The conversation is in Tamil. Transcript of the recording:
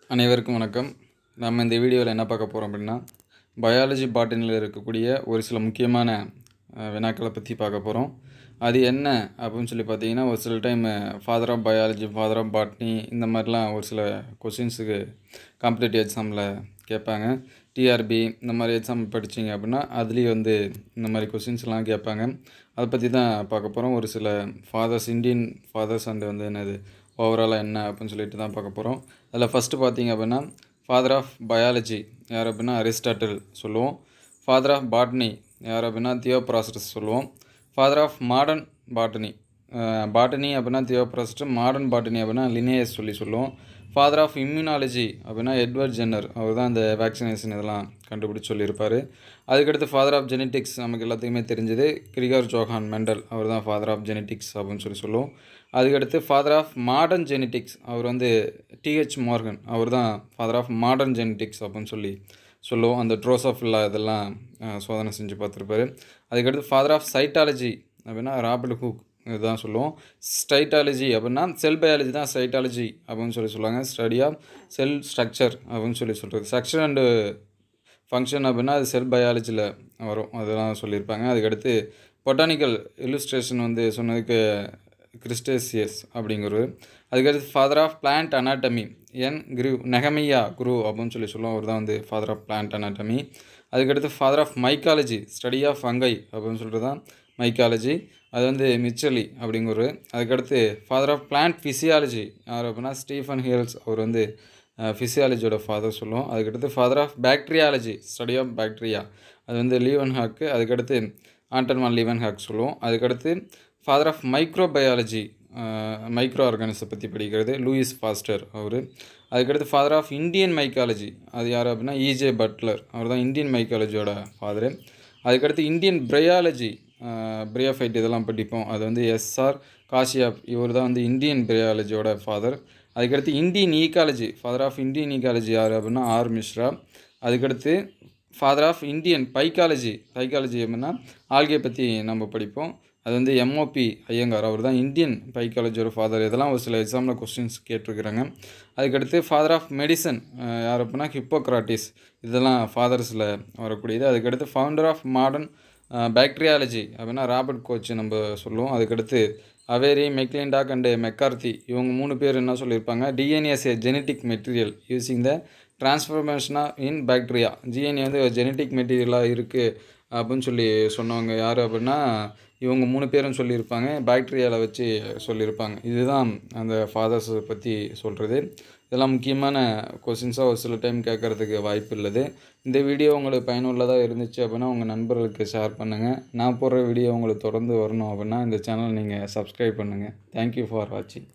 அனைவருக்கும் வணக்கம் நம்ம இந்த வீடியோவில் என்ன பார்க்க போகிறோம் அப்படின்னா பயாலஜி பாட்டனியில் இருக்கக்கூடிய ஒரு சில முக்கியமான அஹ், வினாக்களை பற்றி பார்க்க போகிறோம் அது என்ன அப்படின்னு சொல்லி பார்த்தீங்கன்னா ஒரு சில time father of biology father of botany இந்த மாதிரிலாம் ஒரு சில கொஷின்ஸுக்கு காம்படிட்டிவ் எக்ஸாமில் கேட்பாங்க டிஆர்பி இந்த மாதிரி எக்ஸாம் படிச்சீங்க அப்படின்னா அதுலேயும் வந்து இந்த மாதிரி கொஷின்ஸ்லாம் கேட்பாங்க அதை பற்றி தான் பார்க்க போகிறோம் ஒரு சில ஃபாதர்ஸ் இந்தியன் ஃபாதர்ஸ் அண்ட் வந்து என்னது ஓவராலாக என்ன அப்படின்னு சொல்லிட்டு தான் பார்க்க போகிறோம் அதில் ஃபஸ்ட்டு பார்த்தீங்க அப்படின்னா ஃபாதர் ஆஃப் பயாலஜி யார் அப்படின்னா அரிஸ்டாட்டில் சொல்லுவோம் ஃபாதர் ஆஃப் பாட்னி யார் அப்படின்னா தியோப்ராசஸ் சொல்லுவோம் father of modern botany botany அப்படின்னா தியோப்ராசஸ் மாடர்ன் பாட்டனி அப்படின்னா லினேயஸ் சொல்லி சொல்லுவோம் ஃபாதர் ஆஃப் இம்யூனாலஜி அப்படின்னா எட்வர்ட் ஜென்னர் அவர் தான் இந்த வேக்சினேஷன் இதெல்லாம் கண்டுபிடிச்சு சொல்லியிருப்பார் அதுக்கடுத்து ஃபாதர் ஆஃப் ஜெனட்டிக்ஸ் நமக்கு எல்லாத்துக்குமே தெரிஞ்சது கிரிகார் ஜோஹான் மெண்டல் அவர் தான் ஃபாதர் ஆஃப் ஜெனட்டிக்ஸ் அப்படின்னு சொல்லி சொல்லுவோம் அதுக்கடுத்து ஃபாதர் ஆஃப் மாடர்ன் ஜெனட்டிக்ஸ் அவர் வந்து டிஹெச் மார்கன் அவர் தான் ஃபாதர் ஆஃப் மாடர்ன் ஜெனட்டிக்ஸ் அப்படின்னு சொல்லி சொல்லுவோம் அந்த ட்ரோசோஃபில்லா இதெல்லாம் அஹ், சோதனை செஞ்சு பார்த்துருப்பாரு அதுக்கடுத்து ஃபாதர் ஆஃப் சைட்டாலஜி அப்படின்னா ராபர்ட் ஹூக் இதுதான் சொல்லுவோம் ஸ்டைட்டாலஜி அப்படின்னா செல் பயாலஜி தான் சைட்டாலஜி அப்படின்னு சொல்லி சொல்லுவாங்க ஸ்டடி ஆஃப் செல் ஸ்ட்ரக்சர் அப்படின்னு சொல்லி சொல்கிறது ஸ்ட்ரக்சர் அண்டு ஃபங்க்ஷன் அப்படின்னா அது செல் பயாலஜியில் வரும் அதெல்லாம் சொல்லியிருப்பாங்க அதுக்கடுத்து பொட்டானிக்கல் இல்லுஸ்ட்ரேஷன் வந்து சொன்னதுக்கு கிறிஸ்டேசியஸ் அப்படிங்கிறவர் அதுக்கடுத்து father of plant anatomy N Grew நெகமியா குரு அப்படின்னு சொல்லி சொல்லுவோம் அவர் தான் வந்து ஃபாதர் ஆஃப் பிளான்ட் அனாட்டமி அதுக்கடுத்து father of mycology study of fungi அப்படின்னு சொல்கிறது தான் மைக்காலஜி அது வந்து மிச்சலி அப்படிங்கிறவர் அதுக்கடுத்து ஃபாதர் ஆஃப் பிளான்ட் ஃபிசியாலஜி யார் அப்படின்னா ஸ்டீஃபன் ஹியல்ஸ் அவர் வந்து ஃபிசியாலஜியோட ஃபாதர் சொல்லுவோம் அதுக்கடுத்து father of bacteriology study of bacteria அது வந்து லீவன் ஹாக்கு அதுக்கடுத்து ஆண்டன் வான் லீவன் ஹாக் சொல்லுவோம் அதுக்கடுத்து ஃபாதர் ஆஃப் மைக்ரோபயாலஜி மைக்ரோ ஆர்கானிஸை பற்றி படிக்கிறது லூயிஸ் ஃபாஸ்டர் அவர் அதுக்கடுத்து ஃபாதர் ஆஃப் இந்தியன் மைக்காலஜி அது யார் அப்படின்னா இஜே பட்லர் அவர் தான் இந்தியன் மைக்காலஜியோட ஃபாதரு அதுக்கடுத்து இந்தியன் பிரையாலஜி பிரியாஃபைட் இதெல்லாம் படிப்போம் அது வந்து எஸ்ஆர் காஷியாப் இவர் தான் வந்து இந்தியன் பிரையாலஜியோட ஃபாதர் அதுக்கடுத்து Indian ecology father of Indian ecology யார் அப்படின்னா ஆர் மிஸ்ரா அதுக்கடுத்து father of Indian phycology phycology அப்படின்னா ஆல்கே பற்றி நம்ம படிப்போம் அது வந்து எம்ஓபி ஐயங்கார் அவர் தான் இந்தியன் பைக்காலஜியோட ஃபாதர் இதெல்லாம் ஒரு சில எக்ஸாமில் கொஸ்டின்ஸ் கேட்டிருக்கிறாங்க அதுக்கடுத்து ஃபாதர் ஆஃப் மெடிசன் யார் அப்படின்னா ஹிப்போக்ராட்டிஸ் இதெல்லாம் ஃபாதர்ஸில் வரக்கூடியது அதுக்கடுத்து ஃபவுண்டர் ஆஃப் மாடர்ன் பாக்டீரியாலஜி அப்படின்னா ராபர்ட் கோச் நம்ம சொல்லுவோம் அதுக்கடுத்து அவேரி மெக்லின்டாக் அண்டு மெக்கார்த்தி இவங்க மூணு பேர் என்ன சொல்லியிருப்பாங்க DNA's a genetic material using the டிரான்ஸ்ஃபர்மேஷனாக இன் பாக்டீரியா ஜிஎன்ஏ வந்து ஜெனட்டிக் மெட்டீரியலாக இருக்குது அப்படின்னு சொல்லி சொன்னவங்க யார் அப்படின்னா இவங்க மூணு பேரும் சொல்லியிருப்பாங்க பாக்டீரியாவில் வச்சு சொல்லியிருப்பாங்க இதுதான் அந்த ஃபாதர்ஸ் பற்றி சொல்கிறது இதெல்லாம் முக்கியமான கொஸ்டின்ஸாக ஒரு சில டைம் கேட்குறதுக்கு வாய்ப்பு உள்ளது இந்த வீடியோ உங்களுக்கு பயனுள்ளதாக இருந்துச்சு அப்படின்னா உங்கள் நண்பர்களுக்கு ஷேர் பண்ணுங்கள் நான் போடுற வீடியோ உங்களுக்கு தொடர்ந்து வரணும் அப்படின்னா இந்த சேனல் நீங்கள் சப்ஸ்கிரைப் பண்ணுங்கள் தேங்க்யூ ஃபார் வாட்சிங்